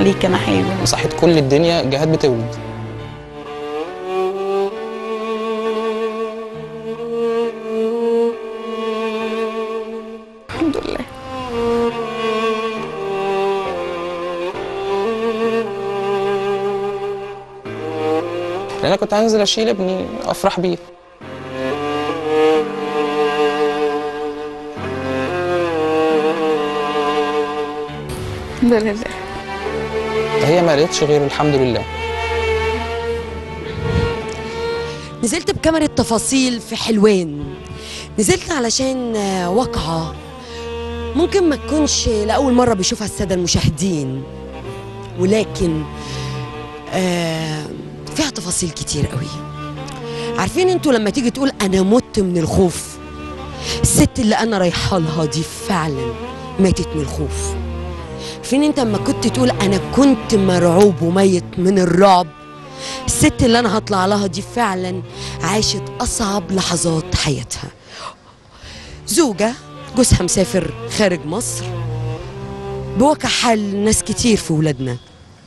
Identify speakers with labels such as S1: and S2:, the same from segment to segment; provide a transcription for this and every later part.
S1: عليك انا حاجه
S2: مساحه كل الدنيا جهات بتولد
S1: الحمد لله
S2: لان انا كنت هنزل اشيل ابني افرح بيه
S1: الحمد لله
S2: هي ما قالتش غير الحمد لله
S3: نزلت بكاميرا تفاصيل في حلوان نزلت علشان آه، واقعة ممكن ما تكونش لأول مرة بيشوفها السادة المشاهدين ولكن آه فيها تفاصيل كتير قوي عارفين انتوا لما تيجي تقول انا مت من الخوف الست اللي انا رايحه لها دي فعلا ماتت من الخوف عارفين انت لما كنت تقول انا كنت مرعوب وميت من الرعب الست اللي انا هطلع لها دي فعلا عاشت اصعب لحظات حياتها زوجة جوزها مسافر خارج مصر بواقع حال ناس كتير في ولادنا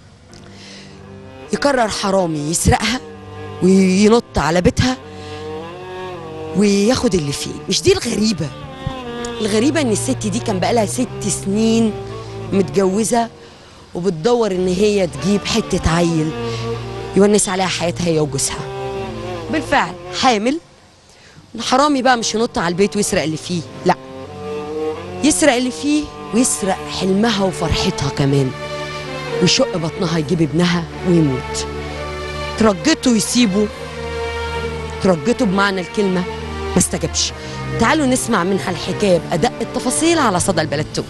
S3: يقرر حرامي يسرقها وينط على بيتها وياخد اللي فيه مش دي الغريبة الغريبة ان الست دي كان بقالها ست سنين متجوزة وبتدور ان هي تجيب حتة عيل يونس عليها حياتها هي وجوزها بالفعل حامل الحرامي بقى مش ينط على البيت ويسرق اللي فيه لا يسرق اللي فيه ويسرق حلمها وفرحتها كمان ويشق بطنها يجيب ابنها ويموت ترجته يسيبه ترجته بمعنى الكلمة ما استجابش تعالوا نسمع منها الحكاية بأدق التفاصيل على صدى البلد 2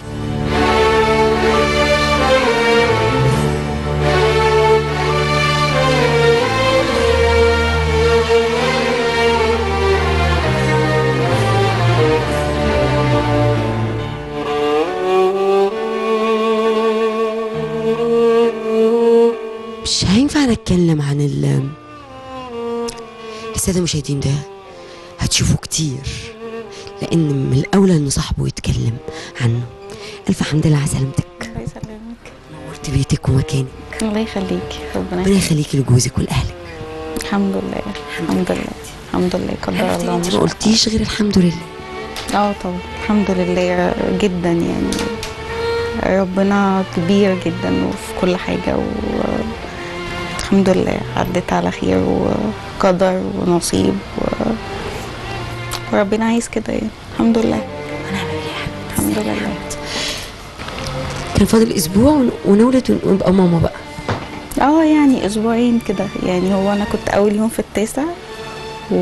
S3: مش هينفع نتكلم عن ال السادة المشاهدين ده هتشوفوا كتير لأن من الأولى إن صاحبه يتكلم عنه ألف حمد لله على سلامتك
S1: الله يسلمك
S3: نورت بيتك ومكانك
S1: الله يخليك ربنا
S3: ربنا يخليكي لجوزك ولأهلك
S1: الحمد لله الحمد لله الحمد لله قدر
S3: عرفتي
S1: الله
S3: انت
S1: ما
S3: ما
S1: شاء
S3: قلتيش غير الحمد لله
S1: اه طبعا الحمد لله جدا يعني ربنا كبير جدا وفي كل حاجة و الحمد لله عدت على خير وقدر ونصيب و... وربنا عايز كده يعني الحمد لله
S3: هنعمل ايه يا حبيبتي؟
S1: الحمد لله
S3: كان فاضل أسبوع ون- ونولد ونبقى ماما بقى
S1: اه يعني اسبوعين كده يعني هو انا كنت اول يوم في التاسع و...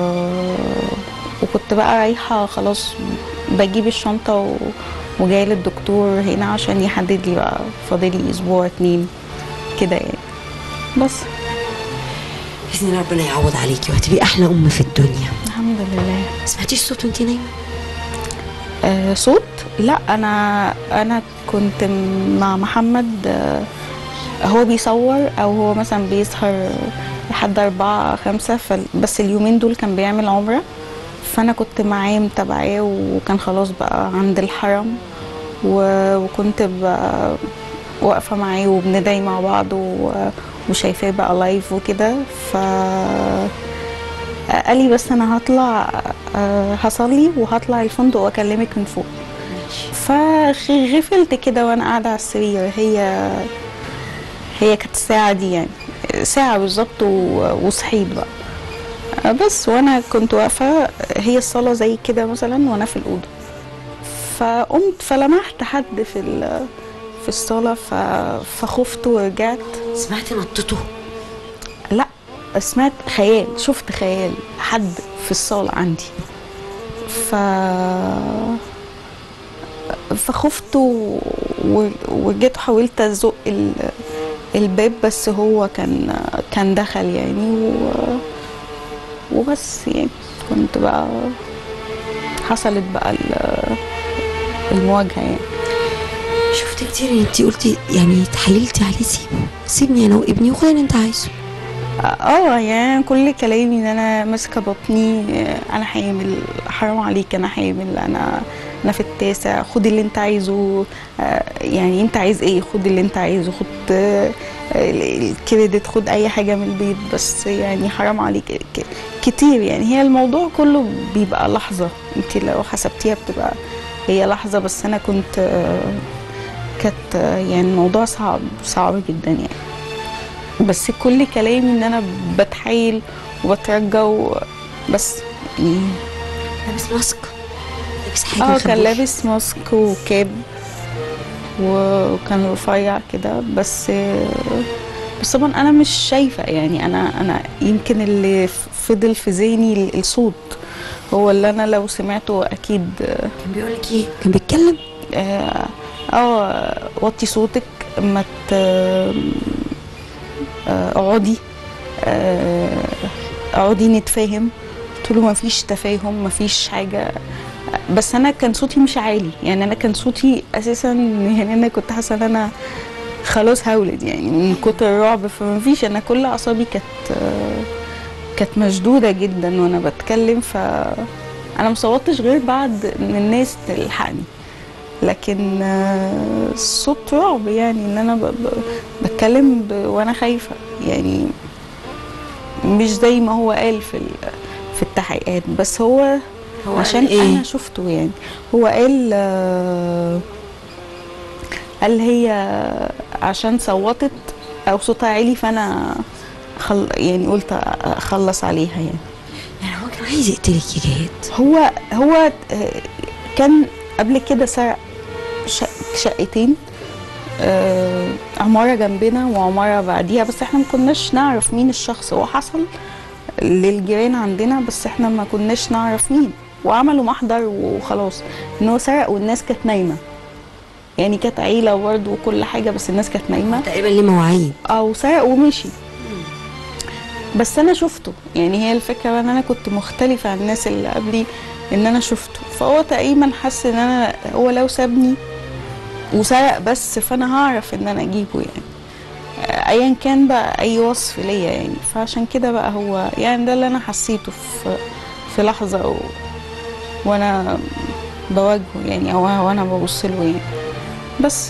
S1: وكنت بقى رايحه خلاص بجيب الشنطه و... وجايه للدكتور هنا عشان يحدد لي بقى فاضلي اسبوع اتنين كده يعني بس
S3: بإذن الله ربنا يعوض عليكي وهتبقي أحلى أم في الدنيا
S1: الحمد لله
S3: ما سمعتيش صوت وانتي نايمة؟
S1: آه صوت لا انا انا كنت مع محمد آه هو بيصور او هو مثلا بيسهر لحد أربعة خمسة فال- بس اليومين دول كان بيعمل عمرة فأنا كنت معاه متابعاه وكان خلاص بقى عند الحرم و- وكنت بقى واقفة معاه وبندعي مع بعض و- وشايفاه بقى لايف وكده ف قال لي بس انا هطلع آه، هصلي وهطلع الفندق واكلمك من فوق فغفلت كده وانا قاعده على السرير هي هي كانت الساعه دي يعني ساعه بالظبط و- وصحيت بقى آه، بس وانا كنت واقفه هي الصلاه زي كده مثلا وانا في الاوضه فقمت فلمحت حد في ال- في الصاله ف- فخفت ورجعت
S3: سمعتي نطته؟
S1: لا سمعت خيال شفت خيال حد في الصالة عندي ف فخفت و... و... وجيت حاولت ازق ال... الباب بس هو كان كان دخل يعني و... وبس يعني كنت بقى حصلت بقى ال- المواجهة يعني
S3: شفت كتير انتي قلتي يعني تحايلتي عليه سيبه سيبني انا وابني وخد اللي انت عايزه
S1: اه يعني أنا كل كلامي ان انا ماسكه بطني آه، انا حامل حرام عليك انا حامل انا انا في التاسع خد اللي انت عايزه آه، يعني انت عايز ايه خد اللي انت عايزه خد آه، ال- الكريدت خد اي حاجه من البيت بس يعني حرام عليك ك- كتير يعني هي الموضوع كله بيبقى لحظه انت لو حسبتيها بتبقى هي لحظه بس انا كنت آه، كانت آه، يعني الموضوع صعب صعب جدا يعني بس كل كلامي ان انا بتحايل وبترجى و- بس يعني
S3: لابس ماسك لابس حاجه
S1: اه
S3: مخبوش.
S1: كان لابس ماسك وكاب وكان رفيع كده بس بس طبعا انا مش شايفه يعني انا انا يمكن اللي فضل في ذهني الصوت هو اللي انا لو سمعته اكيد
S3: كان بيقول لك ايه كان بيتكلم
S1: اه آه، وطي صوتك ما ت- آه، اقعدي آه، اقعدي نتفاهم قلت له ما فيش تفاهم ما فيش حاجه بس انا كان صوتي مش عالي يعني انا كان صوتي اساسا يعني انا كنت حاسه ان انا خلاص هولد يعني من كتر الرعب فما فيش انا كل اعصابي كانت آه، كانت مشدوده جدا وانا بتكلم ف انا مصوتش غير بعد ان الناس تلحقني لكن آه، الصوت رعب يعني ان انا ب- ب- بتكلم ب- وانا خايفه يعني مش زي ما هو قال في ال- في التحقيقات بس هو
S3: هو
S1: عشان
S3: قال إيه؟
S1: انا شفته يعني هو قال آه، قال هي عشان صوتت او صوتها عالي فانا خل يعني قلت اخلص عليها يعني
S3: يعني هو كان عايز يقتلك يا جهاد
S1: هو هو آه، كان قبل كده سرق شق- شقتين آه، عمارة جنبنا وعمارة بعديها بس احنا ما كناش نعرف مين الشخص هو حصل للجيران عندنا بس احنا ما كناش نعرف مين وعملوا محضر وخلاص ان هو سرق والناس كانت نايمة يعني كانت عيلة برضه وكل حاجة بس الناس كانت نايمة
S3: تقريبا ليه مواعيد
S1: او سرق ومشي بس انا شفته يعني هي الفكره ان انا كنت مختلفه عن الناس اللي قبلي ان انا شفته فهو تقريبا حس ان انا هو لو سابني وسرق بس فانا هعرف ان انا اجيبه يعني آه، ايا كان بقى اي وصف ليا يعني فعشان كده بقى هو يعني ده اللي انا حسيته في في لحظه و... وانا بواجهه يعني او وانا ببص له يعني بس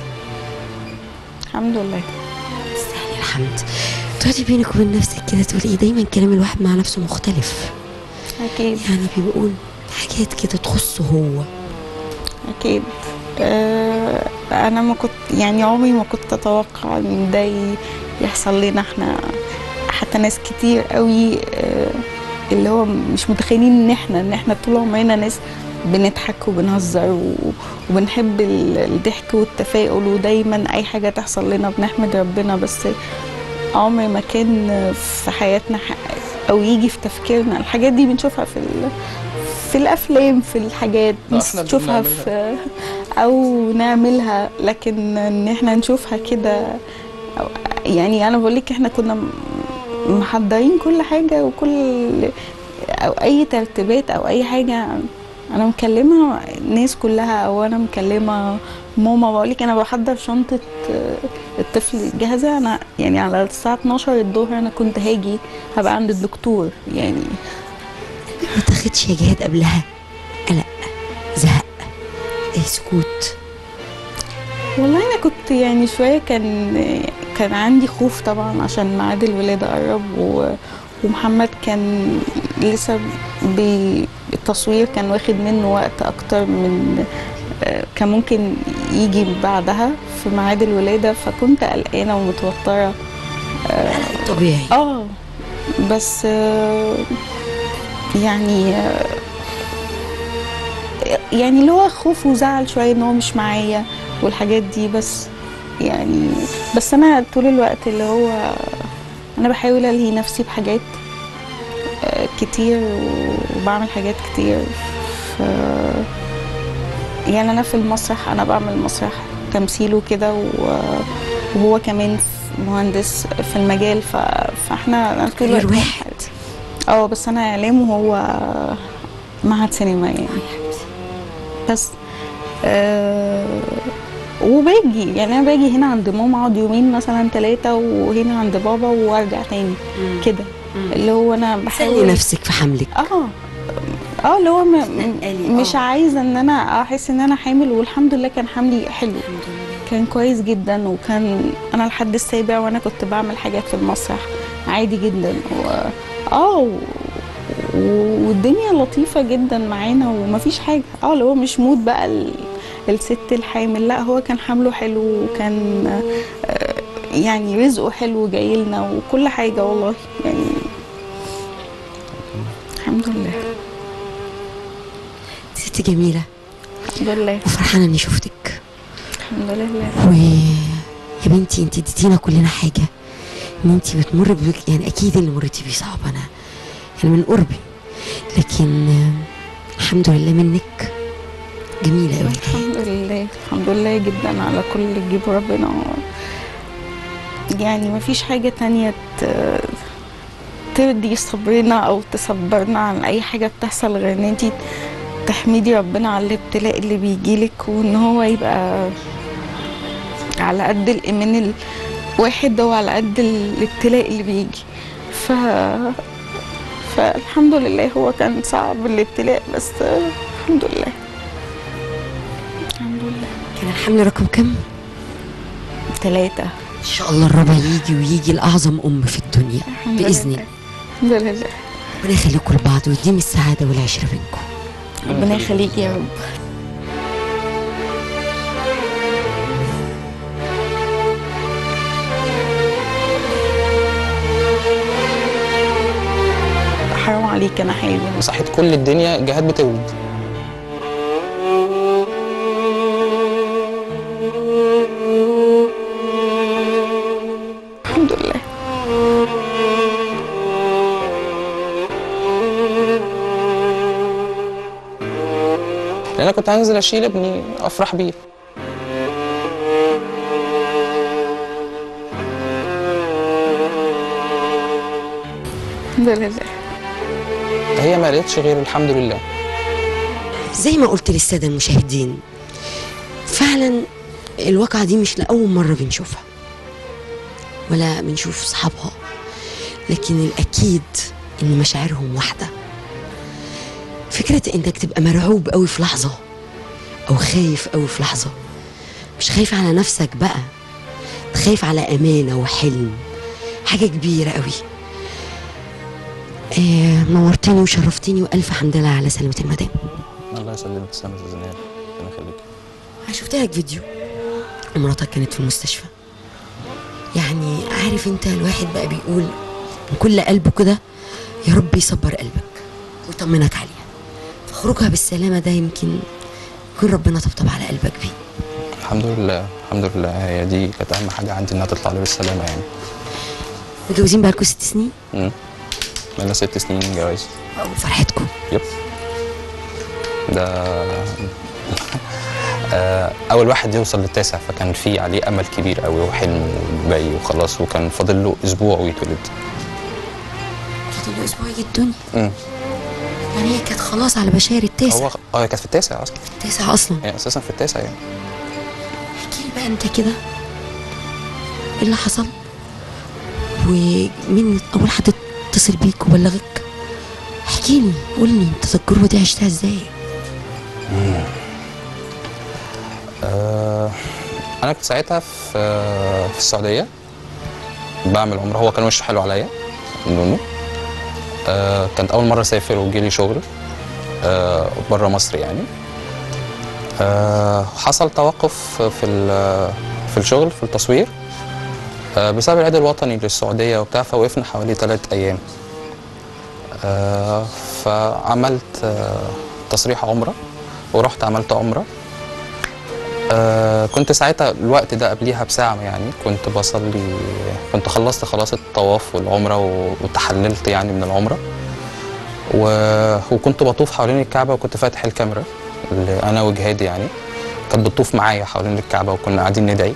S1: الحمد لله
S3: تستاهلي الحمد تقعدي بينك وبين نفسك كده تقولي ايه دايما كلام الواحد مع نفسه مختلف
S1: اكيد
S3: يعني بيقول حاجات كده تخصه هو
S1: أكيد آه، أنا ما كنت يعني عمري ما كنت أتوقع إن ده ي- يحصل لنا إحنا حتى ناس كتير قوي آه، اللي هو مش متخيلين إن إحنا إن إحنا طول عمرنا ناس بنضحك وبنهزر و- وبنحب ال- الضحك والتفاؤل ودايما أي حاجة تحصل لنا بنحمد ربنا بس عمر ما كان في حياتنا ح- أو يجي في تفكيرنا الحاجات دي بنشوفها في ال- في الافلام في الحاجات
S2: لا، إحنا اللي
S1: نشوفها
S2: بنعملها.
S1: في او نعملها لكن ان احنا نشوفها كده أو- يعني انا بقول لك احنا كنا م- محضرين كل حاجه وكل او اي ترتيبات او اي حاجه انا مكلمه الناس كلها او انا مكلمه ماما بقول لك انا بحضر شنطه آه، الطفل جاهزه انا يعني على الساعه 12 الظهر انا كنت هاجي هبقى عند الدكتور يعني
S3: ما تاخدش يا جهاد قبلها قلق زهق ايه سكوت
S1: والله انا كنت يعني شويه كان كان عندي خوف طبعا عشان ميعاد الولاده قرب و ومحمد كان لسه بي- التصوير كان واخد منه وقت اكتر من آه، كان ممكن يجي بعدها في ميعاد الولاده فكنت قلقانه ومتوتره
S3: قلق طبيعي
S1: اه بس آه، يعني آه، يعني اللي هو خوف وزعل شويه ان هو مش معايا والحاجات دي بس يعني بس انا طول الوقت اللي هو انا بحاول الهي نفسي بحاجات آه، كتير وبعمل حاجات كتير ف يعني انا في المسرح انا بعمل مسرح تمثيل وكده و- وهو كمان مهندس في المجال ف... فاحنا أنا طول
S3: غير
S1: الوقت
S3: واحد
S1: اه بس انا اعلام وهو معهد سينما يعني بس آه وباجي يعني انا باجي هنا عند ماما اقعد يومين مثلا ثلاثه وهنا عند بابا وارجع تاني كده اللي هو انا
S3: سلي
S1: بحاول
S3: نفسك في حملك
S1: اه اه اللي هو م-
S3: تنقلي،
S1: مش
S3: آه.
S1: عايزه ان انا احس ان انا حامل والحمد لله كان حملي حلو كان كويس جدا وكان انا لحد السابع وانا كنت بعمل حاجات في المسرح عادي جدا و... اه و... و- والدنيا لطيفه جدا معانا ومفيش حاجه اه اللي هو مش موت بقى ال... الست الحامل لا هو كان حمله حلو وكان آه، يعني رزقه حلو جاي لنا وكل حاجه والله يعني الحمد لله
S3: ست جميله
S1: الحمد لله
S3: وفرحانه اني شفتك
S1: الحمد لله
S3: و يا بنتي انت اديتينا كلنا حاجه ان انت بتمر بك يعني اكيد اللي مريتي بيه صعب انا يعني من قربي لكن آه، الحمد لله منك جميله قوي
S1: الحمد لله الحمد لله جدا على كل اللي تجيبه ربنا يعني ما فيش حاجة تانية ت- ترضي صبرنا أو تصبرنا عن أي حاجة بتحصل غير إن انتي تحمدي ربنا على الابتلاء اللي بيجيلك وإن هو يبقى على قد الإيمان الواحد وعلى قد الابتلاء اللي بيجي ف فالحمد لله هو كان صعب الابتلاء بس الحمد لله الحمد لله
S3: كان الحمل رقم كم
S1: ثلاثة
S3: ان شاء الله الرابع يجي ويجي لاعظم ام في الدنيا
S1: الحمد
S3: باذن
S1: لله.
S3: الله
S1: الحمد لله
S3: ربنا يخليكم لبعض ويديم السعاده والعشره بينكم
S1: ربنا يخليك يا رب حرام عليك انا حامل
S2: صحيت كل الدنيا جهات بتولد
S1: الحمد لله
S2: لان انا كنت هنزل اشيل ابني افرح بيه
S1: الحمد لله
S2: هي ما قالتش غير الحمد لله
S3: زي ما قلت للساده المشاهدين فعلا الواقعه دي مش لاول مره بنشوفها ولا بنشوف اصحابها لكن الاكيد ان مشاعرهم واحده فكره انك تبقى مرعوب قوي في لحظه او خايف قوي في لحظه مش خايف على نفسك بقى خايف على امانه وحلم حاجه كبيره قوي آه نورتني وشرفتني والف حمد لله على سلامه المدام
S2: الله يسلمك تسلم يا زينات ربنا يخليك
S3: شفت لك فيديو ومراتك كانت في المستشفى يعني عارف انت الواحد بقى بيقول من كل قلبه كده يا رب يصبر قلبك ويطمنك عليها فخروجها بالسلامه ده يمكن يكون ربنا طبطب على قلبك بيه
S2: الحمد لله الحمد لله هي دي كانت اهم حاجه عندي انها تطلع لي بالسلامه يعني
S3: متجوزين بقالكم ست سنين
S2: امم بقالنا ست سنين جواز
S3: اول فرحتكم
S2: يب ده آه، اول واحد يوصل للتاسع فكان في عليه امل كبير قوي وحلم وباقي وخلاص وكان فاضل له اسبوع ويتولد
S3: فاضل له اسبوع يجي الدنيا
S2: امم
S3: يعني هي كانت خلاص على بشاير التاسع
S2: هو اه كانت في التاسع اصلا
S3: التاسع اصلا
S2: هي اساسا في التاسع يعني
S3: احكي لي بقى انت كده ايه اللي حصل ومين اول حد اتصل بيك وبلغك احكي لي قول لي انت التجربه دي عشتها ازاي
S2: آه، انا كنت ساعتها في آه، في السعوديه بعمل عمره هو كان وشه حلو عليا نونو آه، كانت اول مره اسافر وجيلي شغل آه، بره مصر يعني آه، حصل توقف في ال- في الشغل في التصوير آه، بسبب العيد الوطني للسعوديه وبتاع فوقفنا حوالي ثلاث ايام آه، فعملت آه، تصريح عمره ورحت عملت عمره آه كنت ساعتها الوقت ده قبليها بساعة يعني كنت بصلي كنت خلصت خلاص الطواف والعمرة و- وتحللت يعني من العمرة و... وكنت بطوف حوالين الكعبة وكنت فاتح الكاميرا اللي أنا وجهادي يعني كانت بتطوف معايا حوالين الكعبة وكنا قاعدين ندعي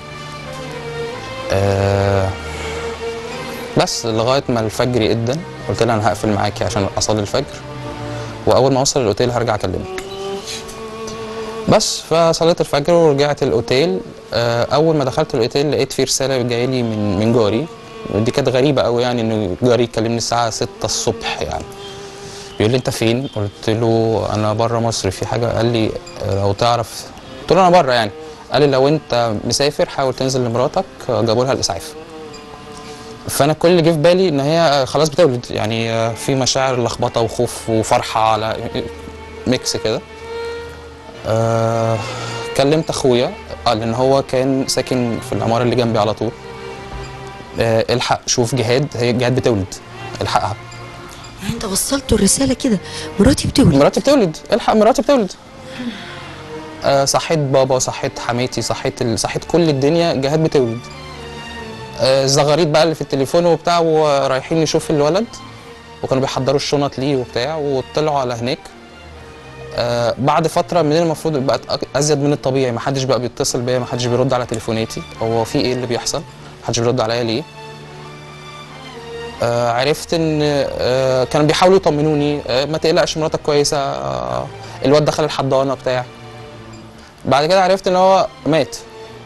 S2: آه بس لغاية ما الفجر يقدم قلت لها أنا هقفل معاكي عشان أصلي الفجر وأول ما أوصل الأوتيل هرجع أكلمك بس فصليت الفجر ورجعت الاوتيل آه، اول ما دخلت الاوتيل لقيت في رساله جايه لي من من جاري ودي كانت غريبه قوي يعني ان جاري يكلمني الساعه 6 الصبح يعني بيقول لي انت فين قلت له انا بره مصر في حاجه قال لي آه، لو تعرف قلت له انا بره يعني قال لي لو انت مسافر حاول تنزل لمراتك آه، جابوا لها الاسعاف فانا كل اللي جه في بالي ان هي آه، خلاص بتولد يعني آه، في مشاعر لخبطه وخوف وفرحه على ميكس كده آه كلمت اخويا قال ان هو كان ساكن في العماره اللي جنبي على طول آه الحق شوف جهاد هي جهاد بتولد الحقها
S3: يعني انت وصلت الرساله كده مراتي بتولد
S2: مراتي بتولد الحق مراتي بتولد آه صحيت بابا صحيت حماتي صحيت ال... صحيت كل الدنيا جهاد بتولد آه الزغاريد بقى اللي في التليفون وبتاع ورايحين نشوف الولد وكانوا بيحضروا الشنط ليه وبتاع وطلعوا على هناك آه بعد فتره من المفروض بقت أك- ازيد من الطبيعي ما حدش بقى بيتصل بيا ما حدش بيرد على تليفوناتي هو في ايه اللي بيحصل ما حدش بيرد عليا ليه آه عرفت ان آه كانوا بيحاولوا يطمنوني آه ما تقلقش مراتك كويسه آه الواد دخل الحضانه بتاع بعد كده عرفت ان هو مات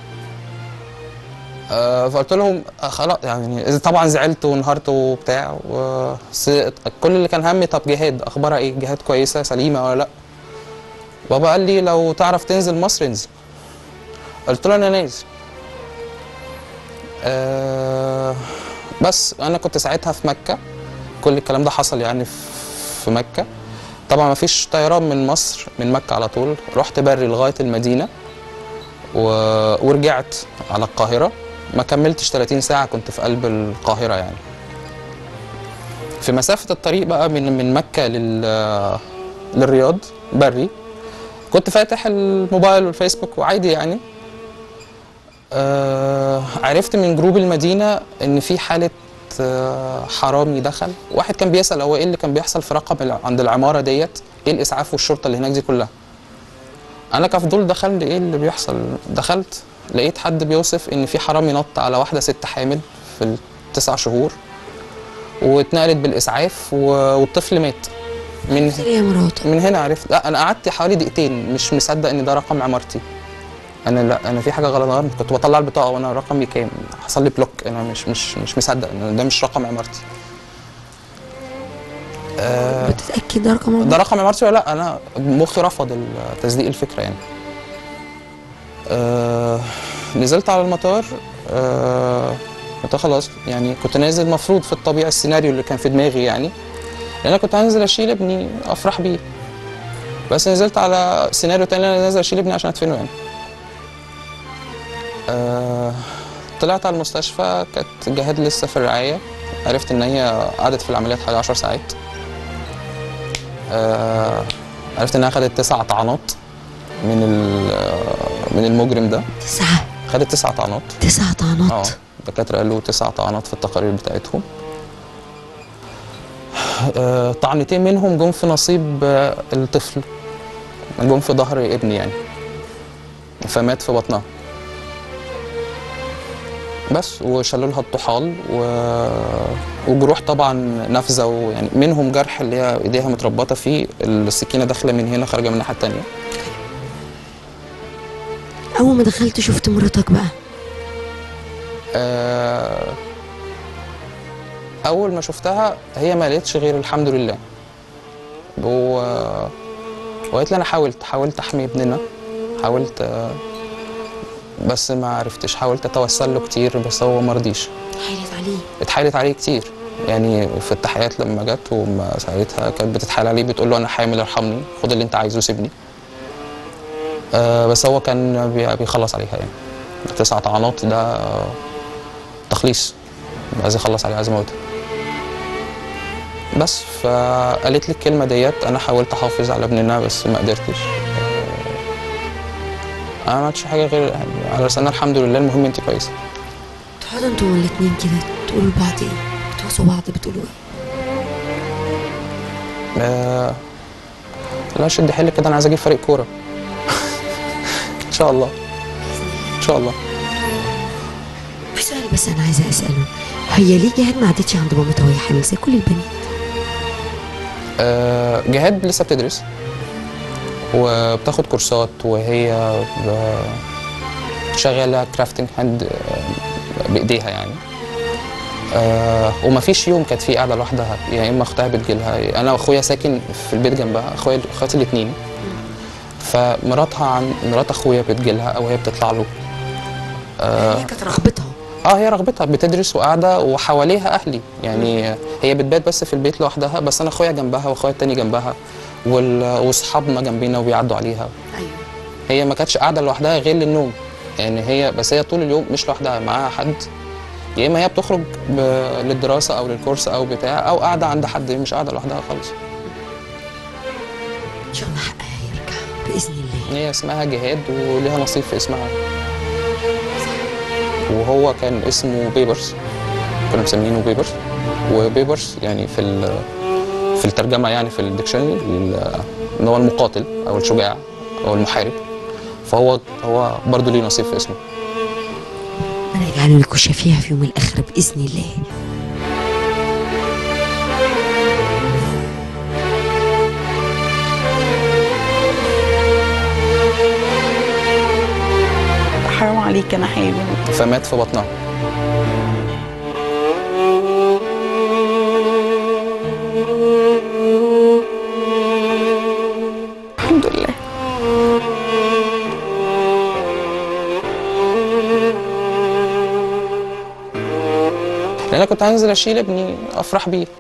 S2: آه فقلت لهم آه خلاص يعني طبعا زعلت وانهارت وبتاع و... بس كل اللي كان همي طب جهاد اخبارها ايه جهاد كويسه سليمه ولا لا بابا قال لي لو تعرف تنزل مصر انزل قلت له انا نازل آه بس انا كنت ساعتها في مكه كل الكلام ده حصل يعني في- في مكه طبعا ما فيش طيران من مصر من مكه على طول رحت بري لغايه المدينه و... ورجعت على القاهره ما كملتش 30 ساعه كنت في قلب القاهره يعني في مسافه الطريق بقى من من مكه لل للرياض بري كنت فاتح الموبايل والفيسبوك وعادي يعني آه عرفت من جروب المدينه ان في حاله آه حرامي دخل واحد كان بيسال هو ايه اللي كان بيحصل في رقم الع- عند العماره ديت ايه الاسعاف والشرطه اللي هناك دي كلها انا كفضول دخلت ايه اللي بيحصل دخلت لقيت حد بيوصف ان في حرامي نط على واحده ست حامل في التسع شهور واتنقلت بالاسعاف و- والطفل مات من
S3: ايه يا مراتك
S2: من هنا عرفت لا انا قعدت حوالي دقيقتين مش مصدق ان ده رقم عمارتي انا لا انا في حاجه غلط غلط كنت بطلع البطاقه وانا رقمي كام حصل لي بلوك انا مش مش مش مصدق ان ده مش رقم عمارتي آه
S3: بتتاكد ده رقم
S2: ده
S3: مراتك
S2: رقم عمارتي ولا لا انا مخي رفض ال- تصديق الفكره يعني آه نزلت على المطار آه كنت خلاص يعني كنت نازل المفروض في الطبيعي السيناريو اللي كان في دماغي يعني لان انا كنت هنزل اشيل ابني افرح بيه بس نزلت على سيناريو تاني انا نازل اشيل ابني عشان ادفنه يعني آه طلعت على المستشفى كانت جهاد لسه في الرعايه عرفت ان هي قعدت في العمليات حوالي 10 ساعات آه عرفت انها خدت تسع طعنات من ال- آه، من المجرم ده
S3: تسعه
S2: خدت تسع طعنات
S3: تسع
S2: اه
S3: طعنات
S2: الدكاتره قالوا تسع طعنات في التقارير بتاعتهم آه طعنتين منهم جم في نصيب آه الطفل جم في ظهر ابني يعني فمات في بطنها بس وشالوا لها الطحال و... وجروح طبعا نافذه ويعني منهم جرح اللي هي ايديها متربطه فيه السكينه داخله من هنا خارجه من الناحيه التانيه
S3: اول ما دخلت شفت مراتك بقى
S2: آه، اول ما شفتها هي ما لقيتش غير الحمد لله و وقالت لي انا حاولت حاولت احمي ابننا حاولت آه، بس ما عرفتش حاولت اتوسل له كتير بس هو ما رضيش
S3: حيلت عليه
S2: اتحايلت عليه كتير يعني في التحيات لما جت وما سالتها كانت بتتحايل عليه بتقول له انا حامل ارحمني خد اللي انت عايزه سيبني آه بس هو كان بي- بيخلص عليها يعني تسع طعنات ده آه، تخليص عايز يخلص عليها عايز يموتها بس فقالت لي الكلمه ديت انا حاولت احافظ على ابننا بس ما قدرتش آه، انا ما عملتش حاجه غير يعني على لسانها الحمد لله المهم انت كويسه
S3: تقعدوا انتوا الاتنين كده تقولوا لبعض ايه بتوصوا بعض بتقولوا ايه
S2: آه، لا شد حيلك كده انا عايز اجيب فريق كوره ان شاء الله ان شاء الله
S3: في سؤال بس انا عايزه اساله هي ليه جهاد ما عدتش عند مامتها وهي حامل زي كل البنات
S2: آه، جهاد لسه بتدرس وبتاخد كورسات وهي ب... شغاله كرافتنج هاند آه، بايديها يعني آه ومفيش يوم كانت في قاعده لوحدها يا اما اختها بتجيلها يا- انا واخويا ساكن في البيت جنبها اخويا اخواتي الاثنين فمراتها عن مرات اخويا بتجيلها او هي بتطلع له
S3: هي كانت رغبتها
S2: اه هي رغبتها بتدرس وقاعده وحواليها اهلي يعني هي بتبات بس في البيت لوحدها بس انا اخويا جنبها واخويا التاني جنبها وال- واصحابنا جنبينا وبيعدوا عليها
S3: ايوه
S2: هي ما كانتش قاعده لوحدها غير للنوم يعني هي بس هي طول اليوم مش لوحدها معاها حد يا اما هي بتخرج ب... للدراسه او للكورس او بتاع او قاعده عند حد مش قاعده لوحدها خالص
S3: ان شاء الله حقها يرجع باذن الله
S2: هي اسمها جهاد وليها نصيب في اسمها وهو كان اسمه بيبرز كنا مسمينه بيبرز وبيبرز يعني في ال... في الترجمه يعني في الديكشنري ال- ان هو المقاتل او الشجاع او المحارب فهو هو برضه ليه نصيب في اسمه
S3: ربنا يجعله لكم شفيها في يوم الاخره باذن الله
S1: حرام عليك انا حامل
S2: فمات في بطنها
S1: الحمد لله
S2: لان انا كنت هنزل اشيل ابني افرح بيه